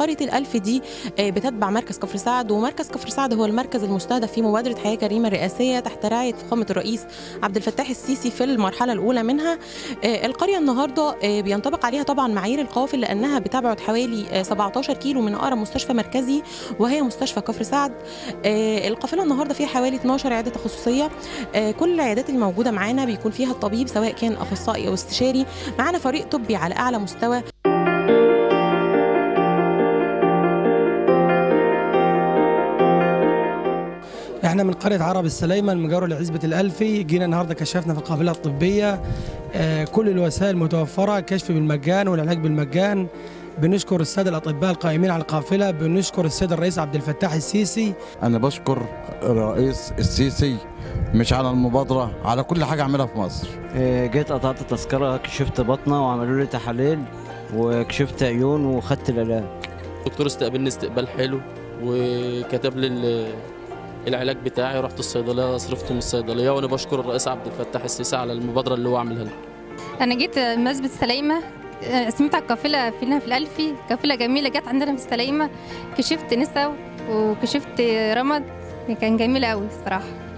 قريه الالف دي آه، بتتبع مركز كفر سعد ومركز كفر سعد هو المركز المستهدف في مبادره حياه كريمه الرئاسيه تحت رعايه فخامه الرئيس عبد الفتاح السيسي في المرحله الاولى منها آه، القريه النهارده آه، بينطبق عليها طبعا معايير القوافل لانها بتبعد حوالي آه، 17 كيلو من اقرب مستشفى مركزي وهي مستشفى كفر سعد آه، القافله النهارده فيها حوالي 12 عياده تخصصيه آه، كل العيادات الموجوده معانا بيكون فيها الطبيب سواء كان اخصائي او استشاري معانا فريق طبي على اعلى مستوى احنا من قريه عرب السليمه المجاوره لعزبه الالفي جينا النهارده كشفنا في القافله الطبيه آه، كل الوسائل متوفره كشف بالمجان والعلاج بالمجان بنشكر الساده الاطباء القائمين على القافله بنشكر السيد الرئيس عبد الفتاح السيسي أنا بشكر الرئيس السيسي مش على المبادرة على كل حاجة عملها في مصر آه، جيت قطعت التذكرة كشفت بطنة وعملوا لي تحاليل وكشفت عيون وخدت العلاج الدكتور استقبلني استقبال حلو وكتب لي ال- العلاج بتاعي رحت الصيدليه صرفته من الصيدليه وانا بشكر الرئيس عبد الفتاح السيسي على المبادره اللي هو عاملها لنا انا جيت مسجد السلايمه آه، سمعت على القافله فينا في الالفي قافله جميله جت عندنا في السلايمه كشفت نسا وكشفت رمد كان جميل قوي الصراحه